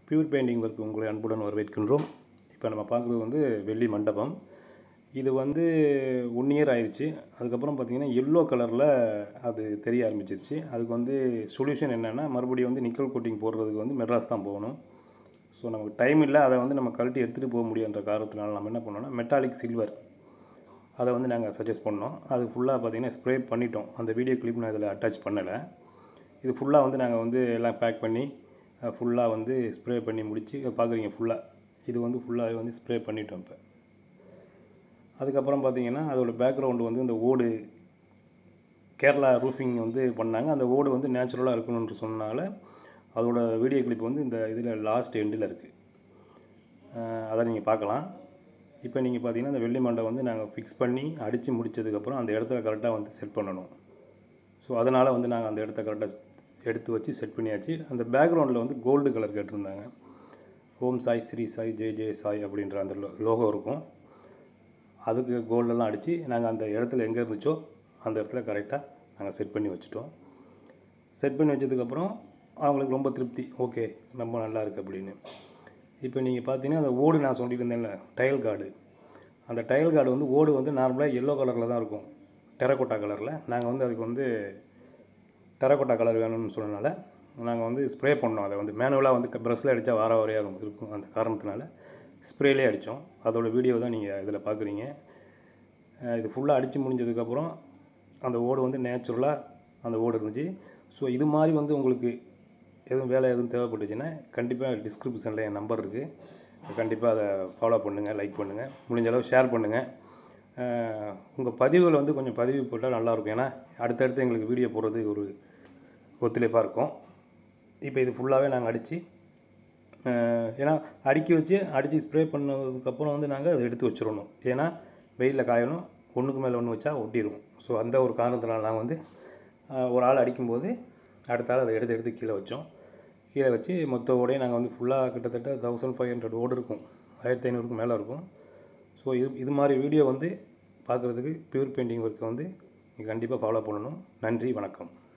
pure painting work உங்களை அன்புடன் வரவேற்கின்றோம் இப்போ நம்ம பார்க்குறது வந்து வெள்ளி மண்டபம் இது வந்து ஒன் இயர் ஆயிடுச்சு அதுக்கப்புறம் பார்த்தீங்கன்னா எல்லோ கலரில் அது தெரிய ஆரம்பிச்சிருச்சு அதுக்கு வந்து சொல்யூஷன் என்னென்னா மறுபடியும் வந்து நிக்கல் கோட்டிங் போடுறதுக்கு வந்து மெட்ராஸ் தான் போகணும் ஸோ நமக்கு டைம் இல்லை அதை வந்து நம்ம கழட்டி எடுத்துகிட்டு போக முடியுன்ற காரணத்தினால நம்ம என்ன பண்ணோம்னா மெட்டாலிக் சில்வர் அதை வந்து நாங்கள் சஜஸ்ட் பண்ணோம் அது ஃபுல்லாக பார்த்தீங்கன்னா ஸ்ப்ரே பண்ணிட்டோம் அந்த வீடியோ கிளிப் நான் இதில் அட்டாச் பண்ணலை இது ஃபுல்லாக வந்து நாங்கள் வந்து எல்லாம் பேக் பண்ணி ஃபுல்லாக வந்து ஸ்ப்ரே பண்ணி முடித்து பார்க்குறீங்க ஃபுல்லாக இது வந்து ஃபுல்லாக வந்து ஸ்ப்ரே பண்ணிட்டோம் இப்போ அதுக்கப்புறம் பார்த்தீங்கன்னா அதோட பேக்ரவுண்டு வந்து இந்த ஓடு கேரளா ரூஃபிங் வந்து பண்ணாங்க அந்த ஓடு வந்து நேச்சுரலாக இருக்கணும்னு சொன்னனால அதோட வீடியோ கிளிப் வந்து இந்த இதில் லாஸ்ட் எண்டில் இருக்குது அதை நீங்கள் பார்க்கலாம் இப்போ நீங்கள் பார்த்தீங்கன்னா இந்த வெள்ளி மண்டை வந்து நாங்கள் ஃபிக்ஸ் பண்ணி அடித்து முடித்ததுக்கப்புறம் அந்த இடத்துல கரெக்டாக வந்து செட் பண்ணணும் ஸோ அதனால் வந்து நாங்கள் அந்த இடத்த கரெக்டாக எடுத்து வச்சு செட் பண்ணியாச்சு அந்த பேக்ரவுண்டில் வந்து கோல்டு கலர் கேட்டிருந்தாங்க ஓம் சாய் ஸ்ரீ சாய் ஜெய் ஜெய் சாய் அப்படின்ற அந்த லோகோ இருக்கும் அதுக்கு கோல்டெல்லாம் அடித்து நாங்கள் அந்த இடத்துல எங்கே இருந்துச்சோ அந்த இடத்துல கரெக்டாக நாங்கள் செட் பண்ணி வச்சுட்டோம் செட் பண்ணி வச்சதுக்கப்புறம் அவங்களுக்கு ரொம்ப திருப்தி ஓகே ரொம்ப நல்லா இருக்குது அப்படின்னு இப்போ நீங்கள் பார்த்தீங்கன்னா அந்த ஓடு நான் சொல்லிட்டு இருந்தேன்ல டைல் கார்டு அந்த டைல் கார்டு வந்து ஓடு வந்து நார்மலாக எல்லோ கலரில் தான் இருக்கும் டெரக்கோட்டா கலரில் நாங்கள் வந்து அதுக்கு வந்து டெரக்கோட்டா கலர் வேணும்னு சொன்னனால நாங்கள் வந்து ஸ்ப்ரே பண்ணோம் அதை வந்து மேனுவலாக வந்து ப்ரெஷ்ஷில் அடித்தா வார வாரையாக இருக்கும் அந்த காரணத்தினால ஸ்ப்ரேலே அடித்தோம் அதோட வீடியோ தான் நீங்கள் இதில் பார்க்குறீங்க இது ஃபுல்லாக அடித்து முடிஞ்சதுக்கப்புறம் அந்த ஓடு வந்து நேச்சுரலாக அந்த ஓடு இருந்துச்சு ஸோ இது மாதிரி வந்து உங்களுக்கு எதுவும் வேலை எதுவும் தேவைப்பட்டுச்சுன்னா கண்டிப்பாக டிஸ்கிரிப்ஷனில் என் நம்பர் இருக்குது கண்டிப்பாக அதை ஃபாலோ பண்ணுங்கள் லைக் பண்ணுங்கள் முடிஞ்ச அளவு ஷேர் பண்ணுங்கள் உங்கள் பதிவுகள் வந்து கொஞ்சம் பதிவு போட்டால் நல்லாயிருக்கும் ஏன்னா அடுத்தடுத்து எங்களுக்கு வீடியோ போடுறது ஒரு ஒத்துழைப்பாக இருக்கும் இப்போ இது ஃபுல்லாகவே நாங்கள் அடித்து ஏன்னா அடுக்கி வச்சு அடித்து ஸ்ப்ரே பண்ணதுக்கப்புறம் வந்து நாங்கள் அதை எடுத்து வச்சிடணும் ஏன்னா வெயிலில் காயணும் ஒன்றுக்கு மேலே ஒன்று வச்சா ஒட்டிடும் ஸோ அந்த ஒரு காரணத்தினால நாங்கள் வந்து ஒரு ஆள் அடிக்கும்போது அடுத்த ஆள் அதை எடுத்து எடுத்து கீழே வச்சோம் கீழே வச்சு மொத்த ஓடையும் நாங்கள் வந்து ஃபுல்லாக கிட்டத்தட்ட தௌசண்ட் ஃபைவ் ஹண்ட்ரட் ஓடு இருக்கும் ஆயிரத்தி ஐநூறுக்கு மேலே இருக்கும் ஸோ இது இது மாதிரி வீடியோ வந்து பார்க்குறதுக்கு பியூர் பெயிண்டிங் ஒர்க்கை வந்து நீங்கள் கண்டிப்பாக ஃபாலோ பண்ணணும் நன்றி வணக்கம்